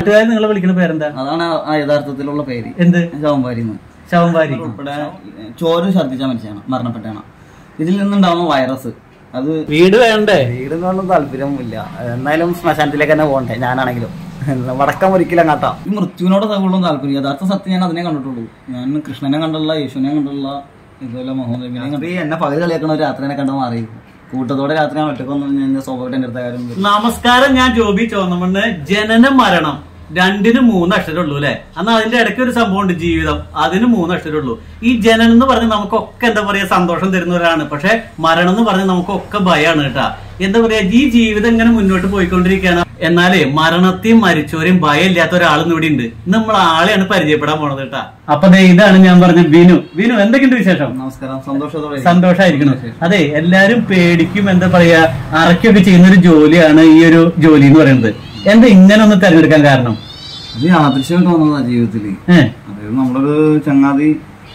നാട്ടുകാർ നിങ്ങളെ വിളിക്കുന്ന പേരെന്താ അതാണ് ആ യഥാർത്ഥത്തിലുള്ള പേര് എന്ത് ശവംപാരിന്ന് ശവംവാരി ഉൾപ്പെടെ ചോര ഛർദ്ദിച്ച മനുഷ്യനാണ് മരണപ്പെട്ടാണ് ഇതിൽ നിന്നുണ്ടാവുന്ന വൈറസ് അത് വീട് വേണ്ടേ വീടിനോടൊന്നും താല്പര്യമില്ല എന്നാലും ശ്മശാനത്തിലേക്ക് തന്നെ പോകണ്ടേ ഞാനാണെങ്കിലും വടക്കം ഒരിക്കലും കാട്ടാ ഈ മൃത്യുവിനോട് കൂടുതലും താല്പര്യം യഥാർത്ഥ സത്യം ഞാൻ അതിനെ കണ്ടിട്ടുള്ളൂ ഞാൻ കൃഷ്ണനെ കണ്ടുള്ള യേശുവിനെ കണ്ടുള്ള ഇതുപോലെ മുഹമ്മദ് നബിനെ എന്നെ പകൽ കളിയാക്കണ ഒരു രാത്രിനെ കണ്ട് മാറി കൂട്ടത്തോടെ രാത്രി ഞാൻ ഒറ്റക്കൊന്നും ഞാൻ സ്വാഭാവികമായിട്ട് എൻ്റെ അടുത്ത കാര്യം നമസ്കാരം ഞാൻ ജോബി ചോന്നമണ്ണ് ജനന മരണം രണ്ടിന് മൂന്ന് അക്ഷരം ഉള്ളൂ അല്ലെ അന്ന് അതിന്റെ ഇടയ്ക്ക് ഒരു സംഭവം ഉണ്ട് ജീവിതം അതിന് മൂന്ന് അക്ഷരം ഉള്ളൂ ഈ ജനനം എന്ന് പറഞ്ഞ് നമുക്കൊക്കെ എന്താ പറയാ സന്തോഷം തരുന്നവരാണ് പക്ഷെ മരണം എന്ന് പറഞ്ഞ് നമുക്കൊക്കെ ഭയമാണ് കേട്ടാ എന്താ പറയാ ഈ ജീവിതം ഇങ്ങനെ മുന്നോട്ട് പോയിക്കൊണ്ടിരിക്കുകയാണ് എന്നാലേ മരണത്തെയും മരിച്ചവരെയും ഭയമില്ലാത്ത ഒരാളെന്ന് ഇവിടെ ഉണ്ട് ഇന്ന് നമ്മൾ ആളെയാണ് പരിചയപ്പെടാൻ പോണത് കേട്ടാ അപ്പൊ ദേ ഇതാണ് ഞാൻ പറഞ്ഞ ബിനു ബിനു എന്തൊക്കെയുണ്ട് വിശേഷം നമസ്കാരം സന്തോഷത്തോടെ സന്തോഷായിരിക്കണം അതെ എല്ലാരും പേടിക്കും എന്താ പറയാ അറക്കൊക്കെ ചെയ്യുന്ന ഒരു ജോലിയാണ് ഈ ഒരു ജോലി എന്ന് പറയുന്നത് എന്താ ഇങ്ങനെ ഒന്ന് തെരഞ്ഞെടുക്കാൻ കാരണം അത് യാദൃശ്യമായിട്ട് വന്നതാ ജീവിതത്തിൽ ഏ അതായത് നമ്മളൊരു ചങ്ങാതി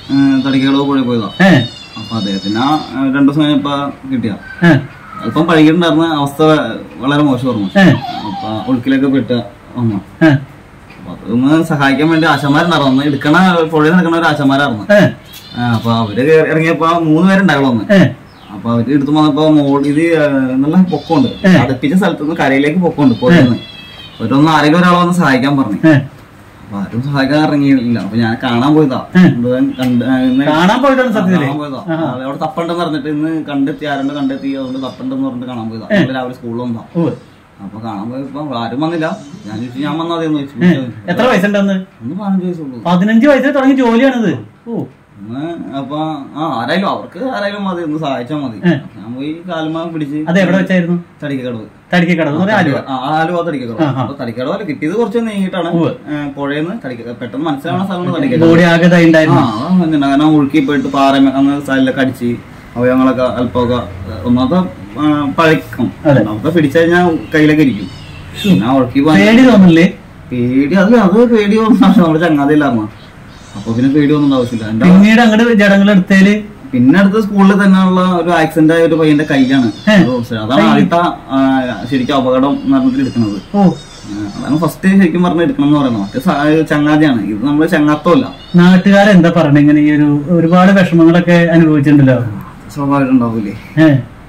തടികളോ കൂടെ പോയതാ ഏ അപ്പൊ അദ്ദേഹത്തിന് ആ രണ്ടു ദിവസം കഴിഞ്ഞപ്പോ കിട്ടിയ ഏ അല്പം പഴകിയിട്ടുണ്ടായിരുന്ന അവസ്ഥ വളരെ മോശമായിരുന്നു ഏ അപ്പൊ ഒഴുക്കിലൊക്കെ പെട്ട വന്നു ഏ അപ്പൊ അതൊന്ന് സഹായിക്കാൻ വേണ്ടി ആശമാരുണ്ടായിരുന്നു അന്ന് എടുക്കണ പുഴയിൽ നിൽക്കണ ഒരു ആശമാരായിരുന്നു ഏ ആ, അപ്പൊ അവര് കേറി- ഇറങ്ങിയപ്പോ മൂന്ന് പേരുണ്ടായുള്ളൂ അന്ന് ഏ അപ്പൊ അവര് എടുത്തു വന്നപ്പോ മോൾ ഇത് ആ, നല്ല പൊക്കമുണ്ട് അടുപ്പിച്ച സ്ഥലത്ത് നിന്ന് കരയിലേക്ക് പൊക്കമുണ്ട് പുഴയിൽ നിന്ന് ഒരൊന്ന് ആരെങ്കിലും ഒരാളെ വന്ന് സഹായിക്കാൻ പറഞ്ഞു ഏ അപ്പൊ ആരും സഹായിക്കാൻ ഇറങ്ങിയില്ല അപ്പൊ ഞാൻ കാണാൻ പോയതാ മുഴുവൻ കണ്ട് ആ, ഇന്ന് കാണാൻ പോയിട്ടാണ് സത്യത്തില് കാണാൻ പോയതാ അത് അവിടെ തപ്പുണ്ടെന്ന് പറഞ്ഞിട്ട് ഇന്ന് കണ്ടെത്തി ആരുണ്ട് കണ്ടെത്തി അതുകൊണ്ട് തപ്പുണ്ടെന്ന് പറഞ്ഞിട്ട് കാണാൻ പോയതാ ഞങ്ങള് രാവിലെ സ്കൂളിൽ വന്നതാ ഓ അപ്പൊ കാണാൻ പോയപ്പോ ആരും വന്നില്ല ഞാൻ ചോദിച്ചു ഞാൻ വന്നാ അതെന്ന് ചോദിച്ചു എത്ര വയസ്സുണ്ടെന്ന് ഒന്ന് പതിനഞ്ച് വയസ്സുള്ളൂ പതിനഞ്ച് വയസ്സിൽ തുടങ്ങിയ ജോലിയാണിത് ഓ ഒന്ന് അപ്പൊ ആ ആരായാലും അവർക്ക് ആരായാലും മതി ഒന്ന് സഹായിച്ചാൽ മതി ഞാൻ പോയി കാലുമാ പിടിച്ച് അത് എവിടെ വെച്ചായിരുന്നു തടിക്കടവ് തടിക്ക് കടവ് എന്ന് പറഞ്ഞാൽ ആലുവ ആ, ആലുവ തടിക്കടവ് അപ്പൊ തടിക്കടവ് കിട്ടിയത് കുറച്ച് നീങ്ങിയിട്ടാണ് പുഴയെന്ന് തടിക്ക പെട്ടെന്ന് മനസ്സിലാവുന്ന സ്ഥലമാണ് തടിക്കടവ് ബോഡി ആകെ ആ ഉണ്ടായിരുന്നു അതാണ് അങ്ങനെ. കാരണം ഒഴുക്കി പോയിട്ട് പാറ അന്ന് സൈഡിലൊക്കെ അടിച്ച് അവയവങ്ങളൊക്കെ അല്പമൊക്കെ ഒന്നാമത്തെ ആ, പഴക്കം അതെ. ഒന്നാമത്തെ പിടിച്ചു കഴിഞ്ഞാൽ കയ്യിലൊക്കെ ഇരിക്കും പിന്നെ ആ ഒഴുക്കി പോകാൻ പേടി തോന്നില്ലേ പേടി അത് അത് പേടി ഒന്നും നമ്മുടെ ചങ്ങാതിയില്ലായിരുന്നു അപ്പൊ പിന്നെ പേടി ഒന്നും ആവശ്യമില്ല എന്റെ പിന്നീട് അങ്ങോട്ട് ജടങ്ങൾ എടുത്തേല് പിന്നെ അടുത്ത സ്കൂളിൽ തന്നെയുള്ള ഒരു ആക്സിഡന്റ് ആയ ഒരു പയ്യന്റെ കൈയാണ് അത് ഓർമ്മ. അതാണ് ആദ്യത്തെ ആ, ശരിക്കും അപകടം മരണത്തിൽ എടുക്കുന്നത് ഓ ആ, അതാണ് ഫസ്റ്റ് ശരിക്കും പറഞ്ഞ എടുക്കണം എന്ന് പറയുന്നത് മറ്റേ സ- ചങ്ങാതിയാണ് ഇത് നമ്മള് ചങ്ങാത്തമല്ല നാട്ടുകാരെന്താ പറയണേ ഇങ്ങനെ ഈ ഒരു ഒരുപാട് വിഷമങ്ങളൊക്കെ അനുഭവിച്ചിട്ടുണ്ടല്ലോ സ്വാഭാവികം ഉണ്ടാവൂലേ ഏ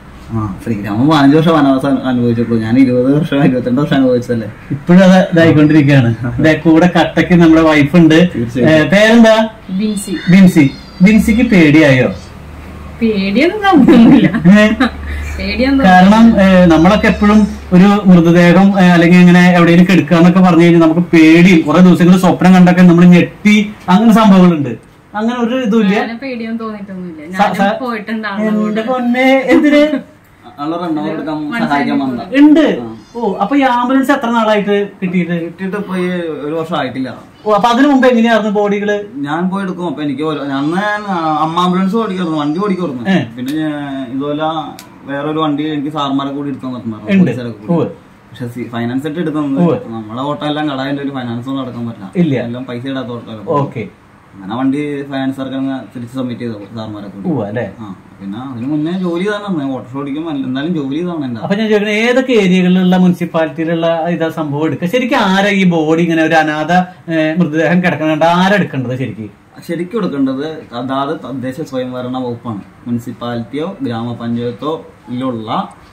ആ ശ്രീരാമൻ പതിനഞ്ച് വർഷം വനവാസം അനുഭവിച്ചിട്ടുള്ളൂ ഞാൻ ഇരുപത് വർഷം ഇരുപത്തിരണ്ട് വർഷം അനുഭവിച്ചതല്ലേ ഇപ്പോഴും അത് ഇതായിക്കൊണ്ടിരിക്കുകയാണ് ദേ കൂടെ കട്ടക്ക് നമ്മുടെ വൈഫ് ഉണ്ട് ഏ, പേരെന്താ ബിൻസി ബിൻസി ബിൻസിക്ക് പേടിയായോ പേടിയൊന്നും തോന്നുന്നില്ല ഏ? പേടിയൊന്നും കാരണം ഏ, നമ്മളൊക്കെ എപ്പോഴും ഒരു മൃതദേഹം ഏ, അല്ലെങ്കിൽ ഇങ്ങനെ എവിടെയെങ്കിലും കെടുക്കുക എന്നൊക്കെ പറഞ്ഞു കഴിഞ്ഞാൽ നമുക്ക് പേടിയും കുറെ ദിവസങ്ങൾ സ്വപ്നം കണ്ടൊക്കെ നമ്മൾ ഞെട്ടി അങ്ങനെ സംഭവങ്ങളുണ്ട് അങ്ങനെ ഒരു ഇതുമില്ല അങ്ങനെ പേടിയൊന്നും തോന്നിയിട്ടൊന്നുമില്ല സ- ഞാൻ പോയിട്ടുണ്ടാവും എന്റെ പൊന്നെ എന്തിന് ആളെ റണ്ണ കൊടുക്കാൻ സഹായിക്കാൻ വന്ന ഉണ്ട് ഓ അപ്പൊ ഈ ആംബുലൻസ് എത്ര നാളായിട്ട് കിട്ടിയിട്ട് കിട്ടിയിട്ട് ഇപ്പൊ ഈ ഒരു വർഷം ആയിട്ടില്ല ഓ അപ്പൊ അതിനു മുമ്പ് എങ്ങനെയായിരുന്നു ബോഡികള് ഞാൻ പോയി എടുക്കും അപ്പൊ എനിക്ക് ഒരു- അന്ന് ഞാൻ ആ, അമ്മ ആംബുലൻസ് ഓടിക്കായിരുന്നു വണ്ടി ഓടിക്കായിരുന്നു പിന്നെ ഞാൻ ഇതുപോലെ വേറൊരു വണ്ടി എനിക്ക് സാർമാരെ കൂടി എടുത്തു തന്നിട്ടുണ്ടായിരുന്നു പോലീസുകാരെ കൂടി. പക്ഷെ ഫൈനാൻസ് ആയിട്ട് എടുത്തത് നമ്മളെ ഓട്ടോ എല്ലാം കടയുടെ ഒരു ഫൈനാൻസ് ഒന്നും നടക്കാൻ പറ്റില്ല ഇല്ല. എല്ലാം പൈസ ഇടാത്ത ഓട്ടോ ഓക്കെ അങ്ങനെ വണ്ടി ഫൈനാൻസുകാർക്ക് അങ്ങ് തിരിച്ച് സബ്മിറ്റ് ചെയ്തു സാർമാരെ കൂടി ഓ അല്ലെ ആ പിന്നെ അതിന് മുന്നേ ജോലി ചെയ്താണ് ഓട്ടോ ഓടിക്കും എന്തായാലും ജോലി ചെയ്താണ് എന്റെ അപ്പൊ ഞാൻ ചോദിക്കുന്നത് ഏതൊക്കെ ഏരിയകളിലുള്ള മുനിസിപ്പാലിറ്റിയിലുള്ള ഇതാ സംഭവം എടുക്കുക ശരിക്കും ആരാ ഈ ബോഡി ഇങ്ങനെ ഒരു അനാഥ ഏ, മൃതദേഹം കിടക്കണ ആരാ എടുക്കേണ്ടത് ശരിക്കും ശരിക്കും എടുക്കേണ്ടത് അതാത് തദ്ദേശ സ്വയംഭരണ വകുപ്പാണ് മുനിസിപ്പാലിറ്റിയോ ഗ്രാമപഞ്ചായത്തോ യിലുള്ള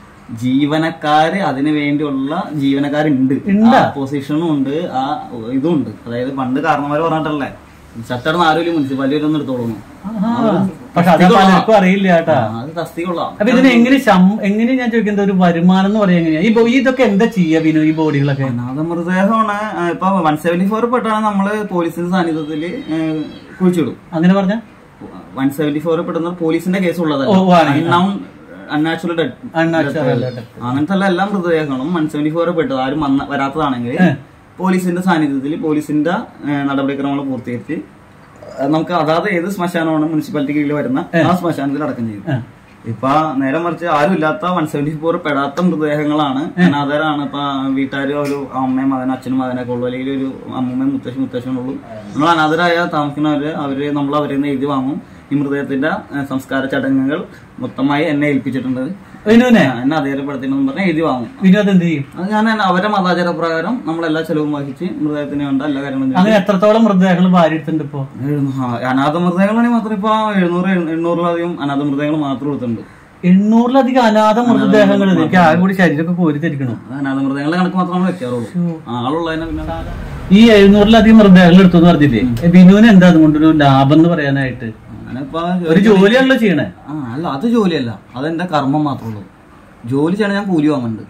ജീവനക്കാര് അതിനു വേണ്ടിയുള്ള ജീവനക്കാരുണ്ട് ആ പൊസിഷനും ഉണ്ട് ആ ഇതും ഉണ്ട് അതായത് പണ്ട് കാരണവര് പറഞ്ഞിട്ടല്ലേ ചട്ടടന്ന് ആരും മുനിസിപ്പാലിറ്റി ഒന്നും എടുത്തോളൂ പക്ഷെ അത് പലർക്കും അറിയില്ല കേട്ടാ അത് തസ്തികൊള്ളാം അപ്പൊ ഇതിന് എങ്ങനെ ശം- എങ്ങനെ ഞാൻ ചോദിക്കുന്നത് ഒരു വരുമാനം എന്ന് പറയാ എങ്ങനെയാ ഈ ബോ- ഇതൊക്കെ എന്താ ചെയ്യാ വിനു ഈ ബോഡികളൊക്കെ അനാഥ മൃതദേഹമാണ് ആ, ഇപ്പൊ വൺ സെവന്റി ഫോർ പെട്ടാണ് നമ്മള് പോലീസിന്റെ സാന്നിധ്യത്തില് ഏഹ്, കുഴിച്ചിടും അങ്ങനെ പറഞ്ഞ വൺ സെവന്റി ഫോർ പെട്ടെന്ന് പോലീസിന്റെ കേസ് ഉള്ളതല്ല ഓ, ആണ്. അൺനാച്ചുറൽ ഡെഡ് അണ്ണാച്ചാറല്ല അങ്ങനത്തെ ഉള്ള എല്ലാ മൃതദേഹങ്ങളും വൺ സെവന്റി ഫോർ പെട്ടത് ആരും വന്ന വരാത്തതാണെങ്കിൽ പോലീസിന്റെ സാന്നിധ്യത്തിൽ പോലീസിന്റെ ഏഹ്, നടപടിക്രമങ്ങൾ പൂർത്തീകരിച്ച് ഏഹ്, നമുക്ക് അതാത് ഏത് ശ്മശാനമാണ് മുനിസിപ്പാലിറ്റി കീഴിൽ വരുന്ന ആ ശ്മശാനത്തിൽ അടക്കം ചെയ്യും ഇപ്പൊ നേരെ മറിച്ച് ആരും ഇല്ലാത്ത വൺ സെവന്റി ഫോർ പെടാത്ത മൃതദേഹങ്ങളാണ് അനാഥരാണ് ഇപ്പൊ വീട്ടുകാർ ഒരു അമ്മയും മകനും അച്ഛനും മകനൊക്കെ ഉള്ളു അല്ലെങ്കിൽ ഒരു അമ്മൂമ്മയും മുത്തശ്ശി മുത്തശ്ശനും ഉള്ളു നമ്മൾ അനാഥരായ താമസിക്കുന്നവര് അവര് നമ്മൾ അവരിൽ നിന്ന് എഴുതി വാങ്ങും ഈ മൃതദേഹത്തിന്റെ ഏഹ്, സംസ്കാര ചടങ്ങുകൾ മൊത്തമായി എന്നെ ഏൽപ്പിച്ചിട്ടുണ്ട് വിനുവിനെ ആ, എന്നെ അധികാരപ്പെടുത്തിയെന്ന് പറഞ്ഞാൽ എഴുതി വാങ്ങും വിനോദ് എന്ത് ചെയ്യും അത് ഞാൻ തന്നെ അവരുടെ മതാചാര പ്രകാരം നമ്മളെല്ലാ ചെലവും വഹിച്ച് മൃതദേഹത്തിന് വേണ്ട എല്ലാ കാര്യങ്ങളും അങ്ങനെ എത്രത്തോളം മൃതദേഹങ്ങൾ ഭാര്യ എടുത്തിട്ടുണ്ട് ഇപ്പോ എഴുന്നൂ- ആ, അനാഥ മൃതദേഹങ്ങളാണെങ്കിൽ മാത്രം ഇപ്പൊ എഴുന്നൂറ് എണ്ണ- എണ്ണൂറിലധികം അനാഥ മൃതദേഹങ്ങൾ മാത്രം കൊടുത്തിട്ടുണ്ട് എണ്ണൂറിലധികം അനാഥ മൃതദേഹങ്ങൾ എനിക്ക് ആകെ കൂടി ശരീരമൊക്കെ കോരി തരിക്കണം അത് അനാഥ മൃതദേഹങ്ങളുടെ കണക്ക് മാത്രമേ നമ്മൾ വെക്കാറുള്ളൂ ആളുള്ളതിനെ പിന്നെ ഈ എഴുന്നൂറിലധികം മൃതദേഹങ്ങൾ എടുത്തു എന്ന് പറഞ്ഞില്ലേ ഏ, ബിനുവിന് എന്താ അതുകൊണ്ടൊരു ലാഭം എന്ന് പറയാനായിട്ട് അങ്ങനെ ഇപ്പൊ ഒരു ജോലിയാണല്ലോ ചെയ്യണേ ആ അല്ല അത് ജോലിയല്ല അതെന്റെ കർമ്മം മാത്രമേ ഉള്ളൂ ജോലി ചെയ്യണ ഞാൻ കൂലി വാങ്ങുന്നുണ്ട്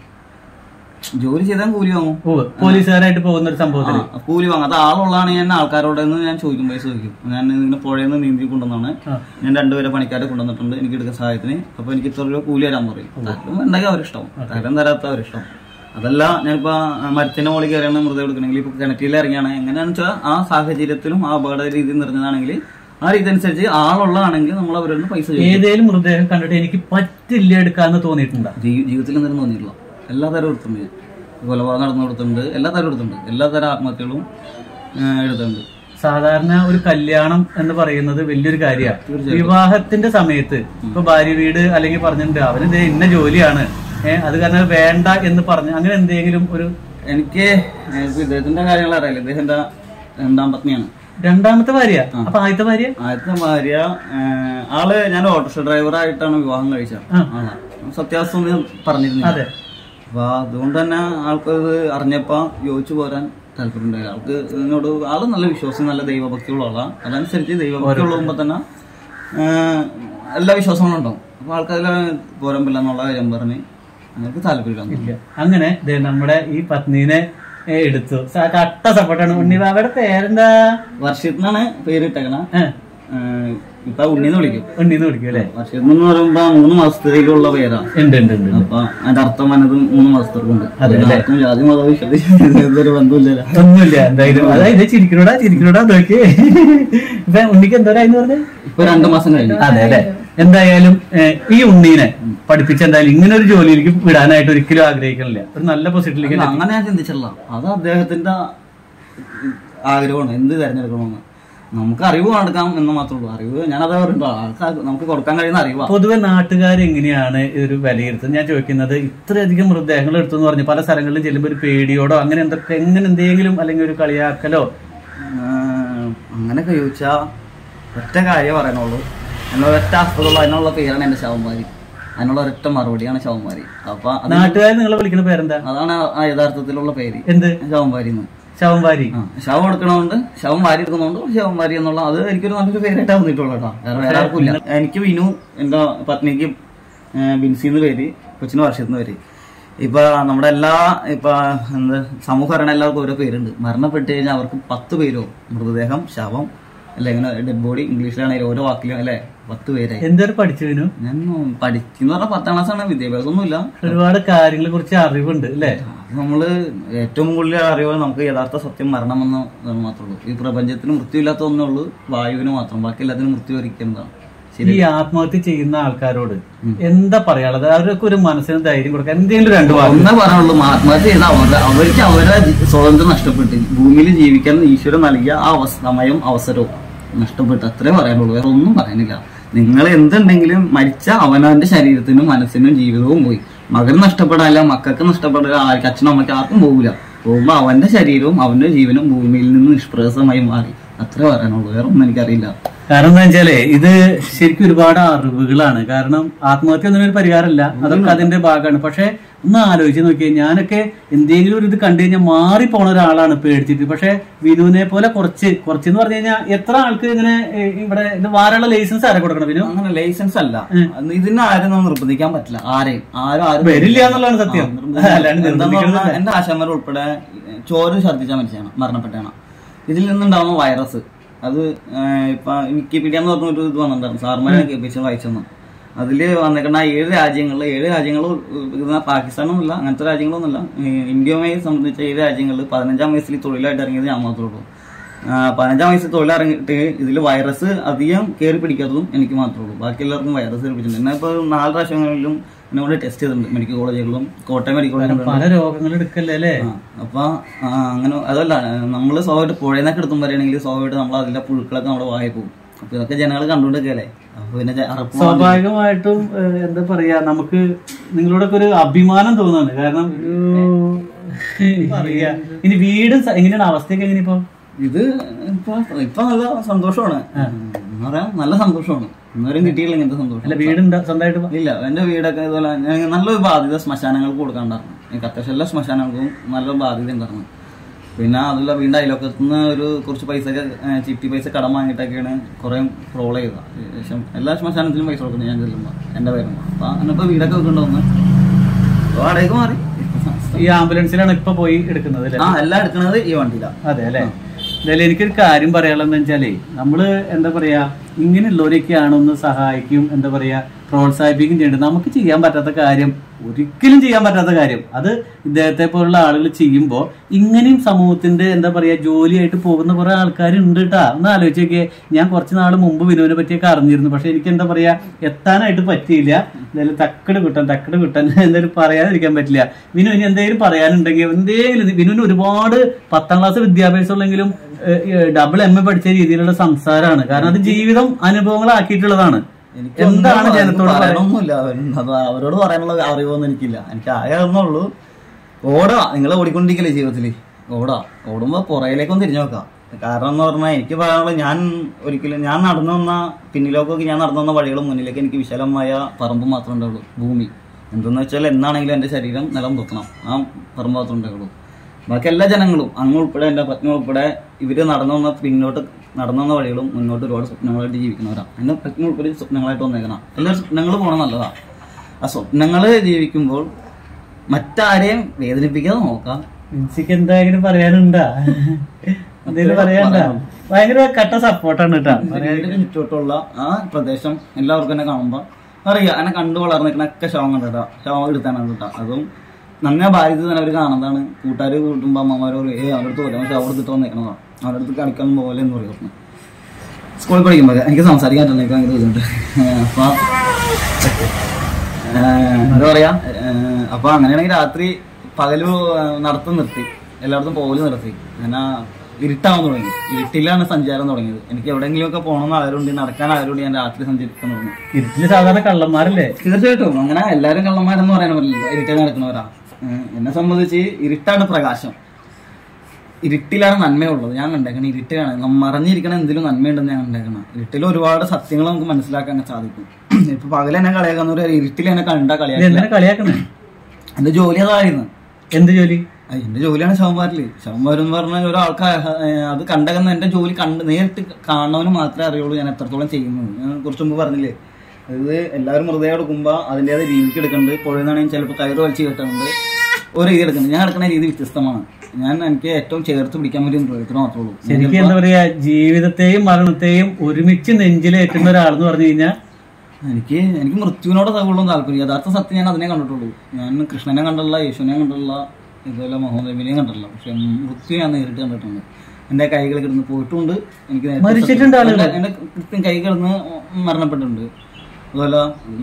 ജോലി ചെയ്താൽ കൂലി വാങ്ങും ഓ പോലീസുകാരായിട്ട് പോകുന്ന ഒരു സംഭവത്തില് ആ, കൂലി വാങ്ങും അത് ആളുള്ളതാണ് ഞാൻ ആൾക്കാരോട് നിന്ന് ഞാൻ ചോദിക്കും പൈസ ചോദിക്കും ഞാൻ ഇങ്ങനെ പുഴയിൽ നിന്ന് നീന്തി കൊണ്ടുവന്നാണ് ആ. ഞാൻ രണ്ടുപേരെ പണിക്കാരെ കൊണ്ടുവന്നിട്ടുണ്ട് എനിക്ക് എടുക്കുന്ന സഹായത്തിന് അപ്പൊ എനിക്ക് ഇത്ര രൂപ കൂലി തരാൻ പറയും തരും ഉണ്ടെങ്കിൽ അവരിഷ്ടം തരം തരാത്ത അവരിഷ്ടം അതല്ല ഞാനിപ്പോ ആ, മരത്തിന്റെ മുകളിൽ കയറിയാണ് മൃതം എടുക്കണമെങ്കിൽ ഇപ്പൊ കിണറ്റിൽ ഇറങ്ങിയാണ് എങ്ങനെയാണെന്ന് വെച്ചാൽ ആ സാഹചര്യത്തിലും ആ അപകട രീതി നിറഞ്ഞതാണെങ്കിൽ ആ രീതി അനുസരിച്ച് ആളുള്ളതാണെങ്കിൽ നമ്മൾ അവരോട് നിന്ന് പൈസ ചോദിക്കും ഏതേലും മൃതദേഹം കണ്ടിട്ട് എനിക്ക് പറ്റില്ല എടുക്കാന്ന് തോന്നിയിട്ടുണ്ടോ ജീ- ജീവിതത്തിൽ എന്തെങ്കിലും തോന്നിയിട്ടില്ല എല്ലാ തരം എടുത്തിട്ടുണ്ട് ഞാൻ. കൊലപാതകം നടന്നു കൊടുത്തിട്ടുണ്ട് എല്ലാ തരം എടുത്തിട്ടുണ്ട് എല്ലാ തരം ആത്മഹത്യകളും ആ, എടുത്തിട്ടുണ്ട് സാധാരണ ഒരു കല്യാണം എന്ന് പറയുന്നത് വലിയൊരു കാര്യമാണ് വിവാഹത്തിന്റെ സമയത്ത് ഇപ്പൊ ഭാര്യ വീട് അല്ലെങ്കിൽ പറഞ്ഞിട്ടുണ്ട് അവന് ദേ ഇന്ന ജോലിയാണ് ഏഹ് അത് കാരണം വേണ്ട എന്ന് പറഞ്ഞ് അങ്ങനെ എന്തെങ്കിലും ഒരു എനിക്ക് ഇപ്പൊ ഇദ്ദേഹത്തിന്റെ കാര്യങ്ങൾ അറിയില്ല ഇദ്ദേഹത്തിന്റെ രണ്ടാം പത്നിയാണ് രണ്ടാമത്തെ ഭാര്യ അപ്പൊ ആദ്യത്തെ ഭാര്യ ആദ്യത്തെ ഭാര്യ ആ, ആള് ഞാൻ ഓട്ടോറിക്ഷ ഡ്രൈവറായിട്ടാണ് വിവാഹം കഴിച്ചത് ആ. ആളാ സത്യാവസ്ഥ ഒന്നും ഞാൻ പറഞ്ഞിരുന്നില്ല അതെ അപ്പൊ അതുകൊണ്ട് തന്നെ ആൾക്കത് അറിഞ്ഞപ്പോ യോജിച്ചു പോരാൻ താല്പര്യമുണ്ടായില്ല ആൾക്ക് എന്നോട് ആള് നല്ല വിശ്വാസം നല്ല ദൈവഭക്തിയുള്ള ആളാണ് അതനുസരിച്ച് ദൈവഭക്തി ഉള്ളതുമ്പോ തന്നെ ആ, എല്ലാ വിശ്വാസങ്ങളും ഉണ്ടാവും അപ്പൊ ആൾക്കതിൽ പോരാൻ പറ്റില്ല എന്നുള്ള കാര്യം പറഞ്ഞ് ഞങ്ങൾക്ക് താല്പര്യമില്ല ഇല്ല അങ്ങനെ ദേ നമ്മുടെ ഈ പത്നീനെ ഏ, എടുത്തു സ- കട്ട സപ്പോർട്ടാണ് ഉണ്ണിബാബയുടെ പേരെന്താ വർഷത്തിനാണ് പേരിട്ടേക്കണ ഏഹ് ഇപ്പൊ ഉണ്ണിന്ന് വിളിക്കും ഉണ്ണിന്ന് വിളിക്കും അല്ലേ വർഷത്തിൽ എന്ന് പറയുമ്പോ മൂന്ന് മാസത്തേക്കുള്ള പേരാ ഉണ്ട് ഉണ്ട് ഉണ്ട് ഉണ്ട്. അപ്പൊ അതിന്റെ അർത്ഥം വന്നത് മൂന്ന് മാസത്തേക്കുണ്ട് അതെ, അല്ലേ? ആർക്കും ജാതി മതവും വിശ്വതി ഇതൊരു ബന്ധമില്ല ഒന്നുമില്ല എന്തായാലും അതായത് ചിരിക്കണോടാ ചിരിക്കണോടാ നോക്കി ഇപ്പൊ ഉണ്ണിക്ക് എന്തോരായിന്ന് പറഞ്ഞേ ഇപ്പൊ രണ്ടു മാസം കഴിഞ്ഞു അതെ അല്ലെ എന്തായാലും ഏഹ്, ഈ ഉണ്ണീനെ പഠിപ്പിച്ച എന്തായാലും ഇങ്ങനെ ഒരു ജോലിയിലേക്ക് വിടാനായിട്ട് ഒരിക്കലും ആഗ്രഹിക്കണില്ല ഒരു നല്ല പൊസിഷനിലേക്ക് അല്ല, അങ്ങനെ ഞാൻ ചിന്തിച്ചില്ല അത് അദ്ദേഹത്തിന്റെ ആഗ്രഹമാണ് എന്ത് തിരഞ്ഞെടുക്കണമെന്ന് നമുക്ക് അറിവ് കൊടുക്കാം എന്ന് മാത്രമേ ഉള്ളൂ അറിവ് ഞാനതാ പറയുമ്പോ ആൾക്കാർ നമുക്ക് കൊടുക്കാൻ കഴിയുന്ന അറിവാ പൊതുവെ നാട്ടുകാർ എങ്ങനെയാണ് ഇതൊരു വിലയിരുത്തുന്നത് ഞാൻ ചോദിക്കുന്നത് ഇത്രയധികം മൃതദേഹങ്ങൾ എടുത്തു പറഞ്ഞു പല സ്ഥലങ്ങളിലും ചെല്ലുമ്പോൾ ഒരു പേടിയോടോ അങ്ങനെ എന്തൊക്കെ എങ്ങനെ എന്തെങ്കിലും അല്ലെങ്കിൽ ഒരു കളിയാക്കലോ ആഹ് അങ്ങനെയൊക്കെ ചോദിച്ചാ ഒറ്റ കാര്യം പറയണുള്ളൂ എന്നുള്ള ഒറ്റ അസ്വതമുള്ള അതിനുള്ള പേരാണ് എന്റെ ശവന്മാരി അതിനുള്ള ഒരൊറ്റ മറുപടിയാണ് ശവന്മാരി അപ്പൊ അത് നാട്ടുകാർ നിങ്ങളെ വിളിക്കുന്ന പേരെന്താ അതാണ് ആ യഥാർത്ഥത്തിലുള്ള പേര് എന്ത് ശവംവാരി എന്ന് ശവംവാരി ആ, ശവം എടുക്കണോണ്ട് ശവം വാരി എടുക്കുന്നോണ്ട് ശവം വാരി എന്നുള്ള അത് എനിക്കൊരു നല്ലൊരു പേരായിട്ടാ വന്നിട്ടുള്ളൂ കേട്ടോ വേറെ വേറെ ആർക്കും ഇല്ല എനിക്ക് വിനു എന്റെ പത്നിക്ക് ഏ, ബിൻസി എന്ന് പേര് കൊച്ചിന് വർഷത്തിന് പേര് ഇപ്പൊ നമ്മുടെ എല്ലാ ഇപ്പൊ എന്ത് സമൂഹം അറിയണ എല്ലാവർക്കും ഓരോ പേരുണ്ട് മരണപ്പെട്ട് കഴിഞ്ഞാൽ അവർക്ക് പത്ത് പേരോ മൃതദേഹം ശവം അല്ലെ ഇങ്ങനെ ഡെഡ് ബോഡി ഇംഗ്ലീഷിലാണെങ്കിൽ ഓരോ വാക്കിലും അല്ലെ പത്ത് പേരായി എന്തൊരു പഠിച്ചു ഞാൻ പഠിക്കുന്ന പറഞ്ഞാൽ പത്താം ക്ലാസ്സാണ് വിദ്യാഭ്യാസമൊന്നുമില്ല ഒരുപാട് കാര്യങ്ങളെ കുറിച്ച് അറിവുണ്ട് അല്ലേ അത് നമ്മള് ഏറ്റവും കൂടുതൽ അറിയുക നമുക്ക് യഥാർത്ഥ സത്യം മരണമെന്ന് മാത്രമേ ഉള്ളൂ ഈ പ്രപഞ്ചത്തിന് മൃത്യുയില്ലാത്ത ഒന്നേ ഉള്ളൂ വായുവിന് മാത്രം ബാക്കി എല്ലാത്തിനും മൃത്യു വരിക്കുന്നതാണ് ശരി ഈ ആത്മഹത്യ ചെയ്യുന്ന ആൾക്കാരോട് എന്താ പറയാനുള്ളത് അവരൊക്കെ ഒരു മനസ്സിന് ധൈര്യം കൊടുക്കാൻ എന്തെങ്കിലും രണ്ടു വാക്ക് ഒന്നേ പറയാനുള്ളൂ ആത്മഹത്യ ചെയ്ത അവരുടെ അവർക്ക് അവരുടെ സ്വാതന്ത്ര്യം നഷ്ടപ്പെട്ട് ഭൂമിയിൽ ജീവിക്കാൻ ഈശ്വരൻ നൽകിയ ആ അവസ- സമയവും അവസരവും നഷ്ടപ്പെട്ടു അത്രേ പറയാനുള്ളൂ വേറെ ഒന്നും പറയാനില്ല നിങ്ങൾ എന്തുണ്ടെങ്കിലും മരിച്ച അവനവന്റെ ശരീരത്തിനും മനസ്സിനും ജീവിതവും പോയി മകൻ നഷ്ടപ്പെടാനില്ല മക്കൾക്ക് നഷ്ടപ്പെടില്ല ആർക്ക് അച്ഛനും അമ്മയ്ക്ക് ആർക്കും പോകില്ല പോകുമ്പോ അവന്റെ ശരീരവും അവന്റെ ജീവനും ഭൂമിയിൽ നിന്ന് നിഷ്പ്രയാസമായി മാറി അത്രേ പറയാനുള്ളൂ വേറെ ഒന്നും എനിക്കറിയില്ല കാരണം എന്താ വെച്ചാലേ ഇത് ശരിക്കും ഒരുപാട് അറിവുകളാണ് കാരണം ആത്മഹത്യ ഒന്നും ഒരു പരിഹാരമല്ല അതൊക്കെ അതിന്റെ ഭാഗമാണ് പക്ഷെ ഒന്ന് ആലോചിച്ച് നോക്കിയേ ഞാനൊക്കെ എന്തെങ്കിലും ഒരു ഇത് കണ്ടു കഴിഞ്ഞാൽ മാറി പോണ ഒരാളാണ് പേടിച്ചിട്ട് പക്ഷെ വിനുവിനെ പോലെ കുറച്ച് കുറച്ച് എന്ന് പറഞ്ഞു കഴിഞ്ഞാൽ എത്ര ആൾക്ക് ഇങ്ങനെ ഏ, ഇവിടെ ഇത് വാരാനുള്ള ലൈസൻസ് ആരെ കൊടുക്കണം വിനു അങ്ങനെ ലൈസൻസ് അല്ല ഇതിന് ആരും നമ്മൾ നിർബന്ധിക്കാൻ പറ്റില്ല ആരെയും ആരും ആരും വരില്ല എന്നുള്ളതാണ് സത്യം ആ, നിർബന്ധിക്കാൻ- അല്ലാണ്ട് എന്താന്ന് നിർബന്ധിക്കുന്നത് പറഞ്ഞാൽ എന്റെ ആശാന്മാർ ഉൾപ്പെടെ ചോര ഛർദ്ദിച്ച മരിച്ചാണ് മരണപ്പെട്ടാണ് ഇതിൽ നിന്നുണ്ടാവുന്ന വൈറസ് അത് ഏഹ്, ഇപ്പൊ വിക്കിപീഡിയ എന്ന് പറഞ്ഞ ഒരു ഇത് വന്നിട്ടുണ്ടായിരുന്നു സാർമാരെ കേൾപ്പിച്ച് വായിച്ചെന്ന് അതില് വന്നേക്കുന്ന ഏഴ് രാജ്യങ്ങളിൽ ഏഴ് രാജ്യങ്ങൾ പാകിസ്ഥാനൊന്നുമില്ല അങ്ങനത്തെ രാജ്യങ്ങളൊന്നുമില്ല ഈ ഇന്ത്യയുമായി സംബന്ധിച്ച ഏഴ് രാജ്യങ്ങളിൽ പതിനഞ്ചാം വയസ്സിൽ തൊഴിലായിട്ട് ഇറങ്ങിയത് ഞാൻ മാത്രമേ ഉള്ളൂ ആ, പതിനഞ്ചാം വയസ്സിൽ തൊഴിലിറങ്ങിയിട്ട് ഇതിൽ വൈറസ് അധികം കയറി പിടിക്കാത്തതും എനിക്ക് മാത്രമേ ഉള്ളൂ ബാക്കി എല്ലാവർക്കും വൈറസ് കയറി പിടിച്ചിട്ടുണ്ട് എന്നെ ഇപ്പോൾ നാല് പ്രാവശ്യങ്ങളിലും എന്നെ കൊണ്ട് ടെസ്റ്റ് ചെയ്തിട്ടുണ്ട് മെഡിക്കൽ കോളേജുകളിലും കോട്ടയം മെഡിക്കൽ കോളേജിലും പല രോഗങ്ങൾ എടുക്കല്ലേ അല്ലേ ആ, അപ്പൊ ആ, അങ്ങനെ അതല്ല നമ്മള് സ്വാഭാവികമായിട്ട് പുഴയിൽ നിന്നൊക്കെ എടുത്തും പറയുകയാണെങ്കിൽ സ്വാഭാവികമായിട്ട് നമ്മൾ അതിലെ പുഴുക്കളൊക്കെ നമ്മുടെ വായ പോകും അപ്പൊ ഇതൊക്കെ ജനങ്ങൾ കണ്ടുകൊണ്ടിരിക്കല്ലേ അപ്പൊ പിന്നെ ജ- അറപ്പ് വാങ്ങി- സ്വാഭാവികമായിട്ടും ഏഹ്, എന്താ പറയാ നമുക്ക് നിങ്ങളോടൊക്കെ ഒരു അഭിമാനം തോന്നുന്നുണ്ട് കാരണം ഒരു പറയാ ഇനി വീട് സ- എങ്ങനെയാണ് അവസ്ഥയൊക്കെ എങ്ങനെ ഇപ്പൊ ഇത് ഇപ്പൊ ഇപ്പൊ നല്ല സന്തോഷമാണ് എന്ന് പറയാം നല്ല സന്തോഷമാണ് ഇന്നുവരെയും കിട്ടിയില്ല ഇങ്ങനത്തെ സന്തോഷം അല്ല വീട് സ്വന്തമായിട്ട് പ- ഇല്ല എന്റെ വീടൊക്കെ ഇതുപോലെ ഞാൻ നല്ലൊരു ബാധ്യത ശ്മശാനങ്ങൾക്ക് കൊടുക്കാണ്ടായിരുന്നു എനിക്ക് അത്യാവശ്യം എല്ലാ ശ്മശാനങ്ങൾക്കും നല്ല ബാധ്യത ഉണ്ടായിരുന്നു പിന്നെ അതുള്ള വീടിന്റെ അയലൊക്കത്ത് നിന്ന് ഒരു കുറച്ച് പൈസ ഒക്കെ ഏ, ചിട്ടി പൈസ കടം വാങ്ങിയിട്ടൊക്കെയാണ് കുറെ റോൾ ചെയ്തത് ശേഷം എല്ലാ ശ്മശാനത്തിലും പൈസ കൊടുക്കുന്നത് ഞാൻ ചെല്ലുമ്പോൾ എന്റെ പേരുമ്പോൾ അപ്പൊ അങ്ങനത്തെ വീടൊക്കെ വെക്കേണ്ടി വന്ന് അപ്പൊ വാടകയ്ക്ക് മാറി ഈ ആംബുലൻസിലാണ് ഇപ്പൊ പോയി എടുക്കുന്നത് അല്ലേ ആ എല്ലാം എടുക്കുന്നത് ഈ വണ്ടിയിലാണ് അതെ അല്ലെ എന്തായാലും എനിക്കൊരു കാര്യം പറയാനുള്ളതെന്ന് വെച്ചാലേ നമ്മള് എന്താ പറയാ ഇങ്ങനെയുള്ളവരൊക്കെയാണ് ഒന്ന് സഹായിക്കും എന്താ പറയാ പ്രോത്സാഹിപ്പിക്കും ചെയ്യേണ്ടത് നമുക്ക് ചെയ്യാൻ പറ്റാത്ത കാര്യം ഒരിക്കലും ചെയ്യാൻ പറ്റാത്ത കാര്യം അത് ഇദ്ദേഹത്തെ പോലുള്ള ആളുകൾ ചെയ്യുമ്പോൾ ഇങ്ങനെയും സമൂഹത്തിന്റെ എന്താ പറയാ ജോലിയായിട്ട് പോകുന്ന കുറെ ആൾക്കാരുണ്ട് കേട്ടാ ഒന്ന് ആലോചിച്ച് നോക്കിയേ ഞാൻ കുറച്ച് നാൾ മുമ്പ് വിനുവിനെ പറ്റിയൊക്കെ അറിഞ്ഞിരുന്നു പക്ഷെ എനിക്ക് എന്താ പറയാ എത്താനായിട്ട് പറ്റിയില്ല എന്തായാലും തക്കട് കിട്ടാൻ തക്കട് കിട്ടാൻ എന്തായാലും പറയാതിരിക്കാൻ പറ്റില്ല വിനു ഇനി എന്തെങ്കിലും പറയാനുണ്ടെങ്കിൽ എന്തെങ്കിലും വിനുവിന് ഒരുപാട് പത്താം ക്ലാസ് വിദ്യാഭ്യാസം ഉള്ളെങ്കിലും ഡബിൾ എം എ പഠിച്ച രീതിയിലുള്ള സംസാരമാണ് കാരണം അത് ജീവിതം അനുഭവങ്ങളാക്കിയിട്ടുള്ളതാണ് എന്താണ് ജനത്തോട് പറയാൻ പറയണമൊന്നുമില്ല അത് അവരോട് പറയാനുള്ള അറിവൊന്നും എനിക്കില്ല എനിക്ക് ആകെ ഒന്നുള്ളൂ ഓടാ നിങ്ങൾ ഓടിക്കൊണ്ടിരിക്കല്ലേ ജീവിതത്തില് ഓടാ ഓടുമ്പോ പുറയിലേക്കൊന്ന് തിരിഞ്ഞു നോക്കാം കാരണം എന്ന് പറഞ്ഞാൽ എനിക്ക് പറയാനുള്ളത് ഞാൻ ഒരിക്കലും ഞാൻ നടന്നു വന്ന പിന്നിലേക്കൊക്കെ ഞാൻ നടന്നു വന്ന വഴികളും മുന്നിലേക്ക് എനിക്ക് വിശാലമായ പറമ്പ് മാത്രമേ ഉണ്ടാവുള്ളൂ ഭൂമി എന്തെന്ന് വെച്ചാൽ എന്നാണെങ്കിലും എൻ്റെ ശരീരം നിലം പൊക്കണം ആ പറമ്പ് മാത്രമേ ഉണ്ടാവുള്ളൂ ബാക്കി എല്ലാ ജനങ്ങളും അങ്ങ് ഉൾപ്പെടെ എൻ്റെ പത്നി ഉൾപ്പെടെ ഇവര് നടന്നു വന്ന പിന്നോട്ട് നടന്നു വന്ന വഴികളും മുന്നോട്ട് ഒരുപാട് സ്വപ്നങ്ങളായിട്ട് ജീവിക്കുന്നവരാണ് എൻ്റെ പത്നി ഉൾപ്പെടെ സ്വപ്നങ്ങളായിട്ട് വന്നേക്കണം എല്ലാ സ്വപ്നങ്ങൾ പോകണം നല്ലതാ ആ സ്വപ്നങ്ങൾ ജീവിക്കുമ്പോൾ മറ്റാരെയും വേദനിപ്പിക്കാതെ നോക്കാം മിൻസിക്ക് എന്തെങ്കിലും പറയാനുണ്ടാ എന്തെങ്കിലും പറയാനുണ്ടാ ഭയങ്കര കട്ട സപ്പോർട്ടാണ് കേട്ടാ വീടിന് ചുറ്റോട്ടുള്ള ആ പ്രദേശം എല്ലാവർക്കും എന്നെ കാണുമ്പോൾ അറിയാം എന്നെ കണ്ടു വളർന്നിരിക്കണൊക്കെ ശവം കണ്ടിട്ടാ ശവം എടുത്താണ് കേട്ടോ അതും നന്നെ ബാധ്യത തന്നെ അവർ കാണുന്നതാണ് കൂട്ടുകാർ കൂട്ടുമ്പോൾ അമ്മമാരോ ഏ അവരുടെ അടുത്ത് പോലെ ശവം എടുത്തിട്ട് വന്നേക്കണതാ അവരുടെ അടുത്ത് കളിക്കാൻ പോലെ എന്ന് പറയുന്നു സ്കൂളിൽ പഠിക്കുമ്പോൾ എനിക്ക് സംസാരിക്കാൻ പറ്റുന്ന എനിക്ക് ഭയങ്കര ബുദ്ധിമുട്ട് അപ്പൊ ഏഹ്, എന്താ പറയാ ഏഹ്, അപ്പൊ അങ്ങനെയാണെങ്കിൽ രാത്രി പകല് നടത്തം നിർത്തി എല്ലായിടത്തും പോകല് നിർത്തി അങ്ങനെ ഇരുട്ടാവാൻ തുടങ്ങി ഇരുട്ടിലാണ് സഞ്ചാരം തുടങ്ങിയത് എനിക്ക് എവിടെയെങ്കിലും ഒക്കെ പോകണമെന്ന് ആരുണ്ട് നടക്കാൻ ആരുണ്ട് ഞാൻ രാത്രി സഞ്ചരിക്കാൻ തുടങ്ങി ഇരുട്ടില് സാധാരണ കള്ളന്മാരല്ലേ തീർച്ചയായിട്ടും അങ്ങനെ എല്ലാവരും കള്ളന്മാരെന്ന് പറയാൻ പറ്റില്ല ഇരുട്ടിൽ നടക്കുന്നവരാ ഏഹ്, എന്നെ സംബന്ധിച്ച് ഇരുട്ടാണ് പ്രകാശം ഇരുട്ടിലാണ് നന്മയുള്ളത് ഞാൻ കണ്ടേക്കണം ഇരുട്ടിലാണ് നമ്മ മറഞ്ഞിരിക്കണ എന്തിലും നന്മയുണ്ടെന്ന് ഞാൻ കണ്ടേക്കണം ഇരുട്ടിൽ ഒരുപാട് സത്യങ്ങൾ നമുക്ക് മനസ്സിലാക്കാൻ സാധിക്കും ഇപ്പൊ പകൽ എന്നെ കളിയാക്കുന്നവര് ഇരുട്ടിൽ എന്നെ കണ്ടാ ഇത് കളിയാക്കില്ല എന്തിനാ കളിയാക്കണേ എന്റെ ജോലി അതായിരുന്നു എന്ത് ജോലി ആ, എന്റെ ജോലിയാണ് ശവന്മാരില് ശവന്മാർ എന്ന് പറഞ്ഞാൽ ഒരാൾക്ക് അത് കണ്ടകുന്ന എന്റെ ജോലി കണ്ട് നേരിട്ട് കാണുന്നവന് മാത്രമേ അറിയുള്ളൂ ഞാൻ എത്രത്തോളം ചെയ്യുന്നത് ഞാൻ കുറച്ച് മുമ്പ് പറഞ്ഞില്ലേ ഇത് എല്ലാവരും മൃതദേഹം എടുക്കുമ്പോൾ അതിൻ്റെതായ രീതിക്ക് എടുക്കുന്നുണ്ട് പുഴയിൽ നിന്നാണെങ്കിൽ ചിലപ്പോൾ കയറ് വലിച്ച് കെട്ടുന്നുണ്ട് ഒരു രീതി എടുക്കുന്നുണ്ട് ഞാൻ എടുക്കുന്ന രീതി വ്യത്യസ്തമാണ് ഞാൻ എനിക്ക് ഏറ്റവും ചേർത്ത് പിടിക്കാൻ വേണ്ടി പ്രയത്നം മാത്രമേ ഉള്ളൂ ഞാൻ ശരിക്കും എന്താ പറയാ ജീവിതത്തെയും മരണത്തെയും ഒരുമിച്ച് നെഞ്ചിലേറ്റുന്ന ഒരാളെന്ന് പറഞ്ഞു കഴിഞ്ഞാൽ എനിക്ക് എനിക്ക് മൃത്യുവിനോട് കൂടുതലും താല്പര്യം യഥാർത്ഥ സത്യം ഞാൻ അതിനെ കണ്ടിട്ടുള്ളൂ ഞാൻ കൃഷ്ണനെ കണ്ടില്ല യേശുവിനെ കണ്ടില്ല ഇതുപോലെ മുഹമ്മദ് നബിനെയും കണ്ടിട്ടില്ല പക്ഷെ മൃത്യു ഞാൻ നേരിട്ട് കണ്ടിട്ടുണ്ട് എന്റെ കൈകൾ കിടന്ന് പോയിട്ടുണ്ട് എനിക്ക് നേരത്തെ മരിച്ചിട്ടുണ്ട് സത്യം- ആളുകൾ? എന്റെ- എന്റെ കൃത്യം കൈ കിടന്ന് മരണപ്പെട്ടിട്ടുണ്ട് അതുപോലെ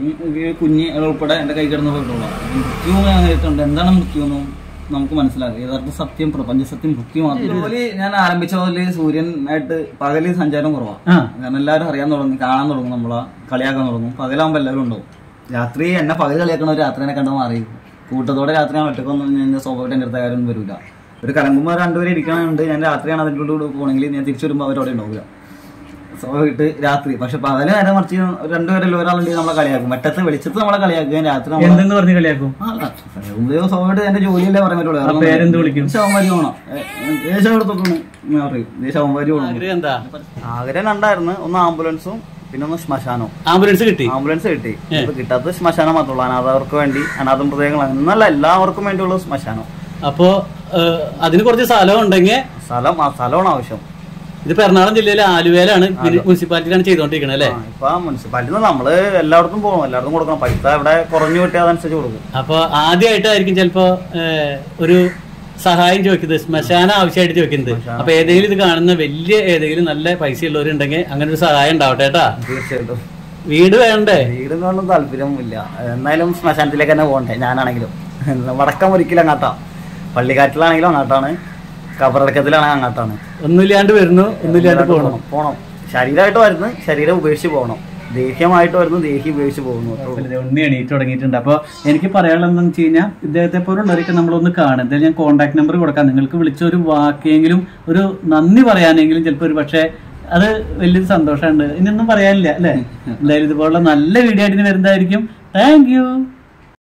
ഈ കുഞ്ഞ് ഉൾപ്പെടെ എന്റെ കൈ കിടന്ന് പോയിട്ടുള്ള മൃത്യു ഞാൻ നേരിട്ടുണ്ട് എന്താണ് മൃത്യു എന്നും നമുക്ക് മനസ്സിലാകും യഥാർത്ഥ സത്യം പ്രപഞ്ച സത്യം മൃത്യു മാത്രം ജോലി ഞാൻ ആരംഭിച്ച പോലെ സൂര്യൻ ആയിട്ട് പകല് സഞ്ചാരം കുറവാണ് ആ കാരണം എല്ലാവരും അറിയാൻ തുടങ്ങി കാണാൻ തുടങ്ങും നമ്മളെ കളിയാക്കാൻ തുടങ്ങും പകലാകുമ്പോൾ എല്ലാവരും ഉണ്ടാവും രാത്രി എന്നെ പകൽ കളിയാക്കണ രാത്രി എന്നെ കണ്ട മാറി കൂട്ടത്തോടെ രാത്രി ഞാൻ ഒറ്റക്കൊന്നും ഞാൻ സ്വാഭാവികമായിട്ട് എൻ്റെ അടുത്ത കാര്യം വരില്ല ഒരു കലങ്കുമാർ രണ്ടുപേരും ഇരിക്കണുണ്ട് ഞാൻ രാത്രിയാണ് അതിൻ്റെ കൂടെ പോകണമെങ്കിൽ ഞാൻ തിരിച്ചു വരുമ്പോൾ അവരവിടെ ഉണ്ടാവില്ല സ്വാഭാവികമായിട്ട് രാത്രി പക്ഷെ പകല് നേരെ മറിച്ച് രണ്ടുപേരല്ലോ ഒരാളുണ്ടെങ്കിൽ നമ്മളെ കളിയാക്കും മറ്റത്ത് വെളിച്ചത്ത് നമ്മളെ കളിയാക്കുക രാത്രി നമ്മളെ എന്തെന്ന് പറഞ്ഞ് കളിയാക്കും ഉപയോഗം സ്വാഭാവികമായിട്ട് എന്റെ ജോലിയല്ലേ പറയാൻ പറ്റുള്ളൂ ആ പേരെന്ത് വിളിക്കും? ശവന്മാരി പോകണം ദേശം എടുത്തൊക്കെ പറയും ശവന്മാരി പോകണം ആഗ്രഹം എന്താ ആഗ്രഹം ഉണ്ടായിരുന്നു ഒന്ന് ആംബുലൻസും പിന്നെ ഒന്ന് ശ്മശാനവും ആംബുലൻസ് കിട്ടി ആംബുലൻസ് കിട്ടി ഇപ്പൊ കിട്ടാത്തത് ശ്മശാനം മാത്രമേ ഉള്ളൂ അനാഥർക്ക് വേണ്ടി അനാഥ മൃതദേഹങ്ങൾ എന്നല്ല എല്ലാവർക്കും വേണ്ടിയുള്ള ശ്മശാനം അപ്പോ ഏഹ്, അതിന് കുറച്ച് സ്ഥലം ഉണ്ടെങ്കിൽ സ്ഥലം ആ സ്ഥലമാണ് ആവശ്യം ഇതിപ്പോ എറണാകുളം ജില്ലയിലെ ആലുവയിലാണ് മുനിസിപ്പാലിറ്റിയിലാണ് ചെയ്തോണ്ടിരിക്കുന്നത് അല്ലേ ആ, ഇപ്പൊ മുനിസിപ്പാലിറ്റി നമ്മള് എല്ലായിടത്തും പോകണം എല്ലായിടത്തും കൊടുക്കണം പൈസ ഇവിടെ കുറഞ്ഞു കിട്ടിയാൽ അതനുസരിച്ച് കൊടുക്കും അപ്പൊ ആദ്യമായിട്ടായിരിക്കും ചിലപ്പോ ഏഹ്, ഒരു സഹായം ചോദിക്കുന്നത് ശ്മശാനം ആവശ്യമായിട്ട് ചോദിക്കുന്നത് അപ്പൊ ഏതെങ്കിലും ഇത് കാണുന്ന വലിയ ഏതെങ്കിലും നല്ല പൈസ ഉള്ളവരുണ്ടെങ്കിൽ അങ്ങനെ ഒരു സഹായം ഉണ്ടാവട്ടെ കേട്ടാ തീർച്ചയായിട്ടും വീട് വേണ്ടേ വീടിനൊന്നും താല്പര്യമില്ല എന്നാലും ശ്മശാനത്തിലേക്ക് തന്നെ പോകണ്ടേ ഞാനാണെങ്കിലും വടക്കം ഒരിക്കലും അങ്ങാട്ടാ പള്ളിക്കാറ്റിലാണെങ്കിലും അങ്ങാട്ടാണ് കബറടക്കത്തിലാണെങ്കിൽ അങ്ങാട്ടാണ് ഒന്നുമില്ലാണ്ട് വരുന്നു ഒന്നുമില്ലാണ്ട് പോകണം പോണം ശരീരമായിട്ട് വരുന്നത് ശരീരം ഉപേക്ഷിച്ച് പോകണം ദേഹ്യമായിട്ട് വരുന്നത് ദേഹി ഉപേക്ഷിച്ച് പോകുന്നു അത്രേ ഉള്ളൂ. കുഴപ്പമില്ല. ഉണ്ണി എണീറ്റ് തുടങ്ങിയിട്ടുണ്ട് അപ്പോൾ എനിക്ക് പറയാനുള്ളത് എന്താണെന്ന് വെച്ച് കഴിഞ്ഞാൽ ഇദ്ദേഹത്തെ പോലുള്ളവരൊക്കെ നമ്മളൊന്ന് കാണും എന്തായാലും ഞാൻ കോൺടാക്ട് നമ്പർ കൊടുക്കാം നിങ്ങൾക്ക് വിളിച്ച ഒരു വാക്കെങ്കിലും ഒരു നന്ദി പറയാനെങ്കിലും ചിലപ്പോൾ ഒരു പക്ഷേ അത് വലിയൊരു സന്തോഷമുണ്ട് ഇനിയൊന്നും പറയാനില്ല അല്ലേ എന്തായാലും ഇതുപോലുള്ള നല്ല വീഡിയോ ആയിട്ട് ഇനി വരുന്നതായിരിക്കും താങ്ക് യു